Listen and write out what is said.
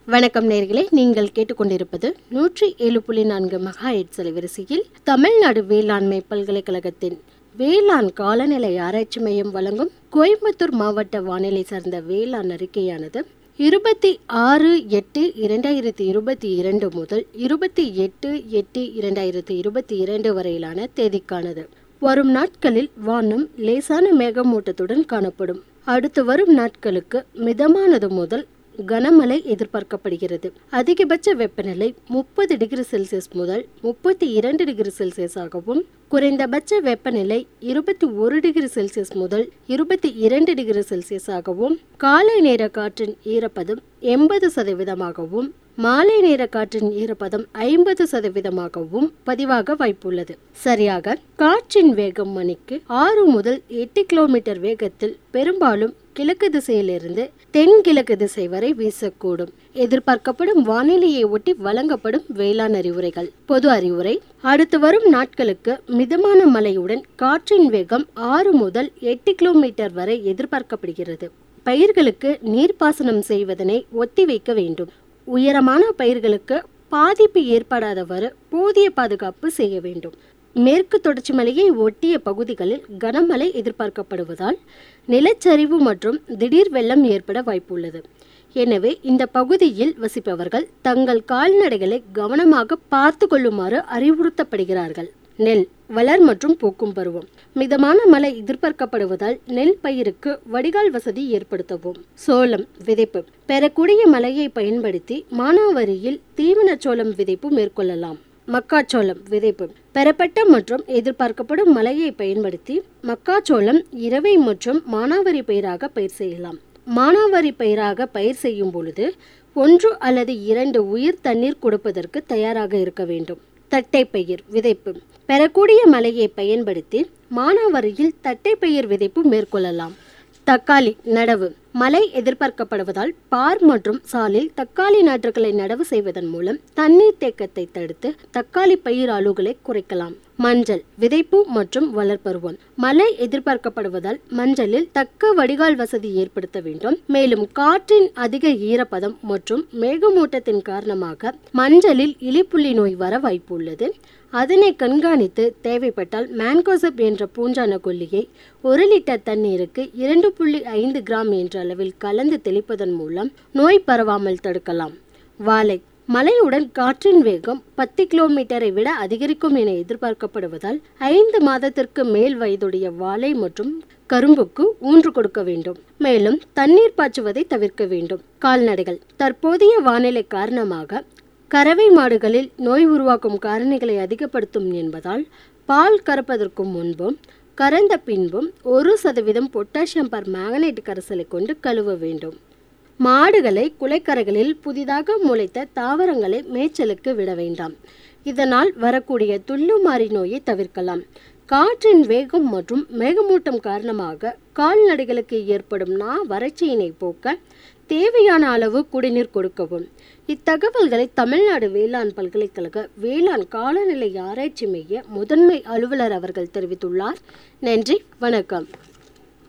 வணக்கம் நேர்களே நீங்கள் கேட்டுக்கொண்டிருப்பது நூற்றி ஏழு புள்ளி நான்கு மகா எட்ஸ் அலைவரிசையில் தமிழ்நாடு வேளாண்மை பல்கலைக்கழகத்தின் வேளாண் காலநிலை ஆராய்ச்சி மையம் வழங்கும் கோயம்புத்தூர் மாவட்ட வானிலை சார்ந்த வேளாண் அறிக்கையானது இருபத்தி ஆறு எட்டு இரண்டாயிரத்தி இருபத்தி இரண்டு முதல் இருபத்தி எட்டு எட்டு இரண்டாயிரத்தி இருபத்தி இரண்டு வரையிலான தேதிக்கானது வரும் நாட்களில் வானம் லேசான மேகமூட்டத்துடன் காணப்படும் அடுத்து வரும் நாட்களுக்கு மிதமானது முதல் கனமழை எதிர்பார்க்கப்படுகிறது அதிகபட்ச வெப்பநிலை முப்பது டிகிரி செல்சியஸ் முதல் முப்பத்தி இரண்டு டிகிரி செல்சியஸ் ஆகவும் குறைந்தபட்ச வெப்பநிலை இருபத்தி ஒரு டிகிரி செல்சியஸ் முதல் இருபத்தி இரண்டு டிகிரி செல்சியஸ் ஆகவும் காலை நேர காற்றின் ஈரப்பதம் எண்பது சதவீதமாகவும் மாலை நேர காற்றின் ஈரப்பதம் ஐம்பது சதவீதமாகவும் பதிவாக வாய்ப்புள்ளது சரியாக காற்றின் வேகம் மணிக்கு ஆறு முதல் எட்டு கிலோமீட்டர் வேகத்தில் பெரும்பாலும் கிழக்கு திசையிலிருந்து தென்கிழக்கு திசை வரை வீசக்கூடும் எதிர்பார்க்கப்படும் வானிலையை ஒட்டி வழங்கப்படும் வேளாண் அறிவுரைகள் பொது அறிவுரை அடுத்து வரும் நாட்களுக்கு மிதமான மழையுடன் காற்றின் வேகம் ஆறு முதல் எட்டு கிலோமீட்டர் வரை எதிர்பார்க்கப்படுகிறது பயிர்களுக்கு நீர்ப்பாசனம் செய்வதனை ஒத்திவைக்க வேண்டும் உயரமான பயிர்களுக்கு பாதிப்பு ஏற்படாதவாறு போதிய பாதுகாப்பு செய்ய வேண்டும் மேற்கு தொடர்ச்சி மலையை ஒட்டிய பகுதிகளில் கனமழை எதிர்பார்க்கப்படுவதால் நிலச்சரிவு மற்றும் திடீர் வெள்ளம் ஏற்பட வாய்ப்புள்ளது எனவே இந்த பகுதியில் வசிப்பவர்கள் தங்கள் கால்நடைகளை கவனமாக பார்த்து கொள்ளுமாறு அறிவுறுத்தப்படுகிறார்கள் நெல் வளர் மற்றும் பூக்கும் பருவம் மிதமான மழை எதிர்பார்க்கப்படுவதால் நெல் பயிருக்கு வடிகால் வசதி ஏற்படுத்தவும் சோளம் விதைப்பு பெறக்கூடிய மழையை பயன்படுத்தி மானாவாரியில் தீவன சோளம் விதைப்பு மேற்கொள்ளலாம் மக்காச்சோளம் விதைப்பு பெறப்பட்ட மற்றும் எதிர்பார்க்கப்படும் மழையை பயன்படுத்தி மக்காச்சோளம் இரவை மற்றும் மானாவாரி பயிராக பயிர் செய்யலாம் மானாவாரி பயிராக பயிர் செய்யும் பொழுது ஒன்று அல்லது இரண்டு உயிர் தண்ணீர் கொடுப்பதற்கு தயாராக இருக்க வேண்டும் தட்டைப்பயிர் விதைப்பு பெறக்கூடிய மழையை பயன்படுத்தி மானாவாரியில் தட்டைப்பயிர் விதைப்பு மேற்கொள்ளலாம் தக்காளி நடவு மழை எதிர்பார்க்கப்படுவதால் பார் மற்றும் சாலில் தக்காளி நாற்றுகளை நடவு செய்வதன் மூலம் தண்ணீர் தேக்கத்தை தடுத்து தக்காளி பயிர் அழுகலை குறைக்கலாம் மஞ்சள் விதைப்பு மற்றும் வளர்ப்பருவம் மழை எதிர்பார்க்கப்படுவதால் மஞ்சளில் தக்க வடிகால் வசதி ஏற்படுத்த வேண்டும் மேலும் காற்றின் அதிக ஈரப்பதம் மற்றும் மேகமூட்டத்தின் காரணமாக மஞ்சளில் இலிப்புள்ளி நோய் வர வாய்ப்பு உள்ளது அதனை கண்காணித்து தேவைப்பட்டால் மேன்கோசப் என்ற பூஞ்சான கொல்லியை ஒரு லிட்டர் தண்ணீருக்கு இரண்டு புள்ளி ஐந்து கிராம் என்ற அளவில் கலந்து தெளிப்பதன் மூலம் நோய் பரவாமல் தடுக்கலாம் வாழை மழையுடன் காற்றின் வேகம் பத்து கிலோமீட்டரை விட அதிகரிக்கும் என எதிர்பார்க்கப்படுவதால் ஐந்து மாதத்திற்கு மேல் வயதுடைய வாழை மற்றும் கரும்புக்கு ஊன்று கொடுக்க வேண்டும் மேலும் தண்ணீர் பாய்ச்சுவதை தவிர்க்க வேண்டும் கால்நடைகள் தற்போதைய வானிலை காரணமாக கறவை மாடுகளில் நோய் உருவாக்கும் காரணிகளை அதிகப்படுத்தும் என்பதால் பால் கறப்பதற்கு முன்பும் கறந்த பின்பும் ஒரு சதவீதம் பொட்டாசியம் பர் மேங்கனேட் கரைசலை கொண்டு கழுவ வேண்டும் மாடுகளை குலைக்கரைகளில் புதிதாக முளைத்த தாவரங்களை மேய்ச்சலுக்கு விட வேண்டாம் இதனால் வரக்கூடிய துள்ளுமாறி நோயை தவிர்க்கலாம் காற்றின் வேகம் மற்றும் மேகமூட்டம் காரணமாக கால்நடைகளுக்கு ஏற்படும் நா வறட்சியினை போக்க தேவையான அளவு குடிநீர் கொடுக்கவும் இத்தகவல்களை தமிழ்நாடு வேளாண் பல்கலைக்கழக வேளாண் காலநிலை ஆராய்ச்சி மைய முதன்மை அலுவலர் அவர்கள் தெரிவித்துள்ளார் நன்றி வணக்கம்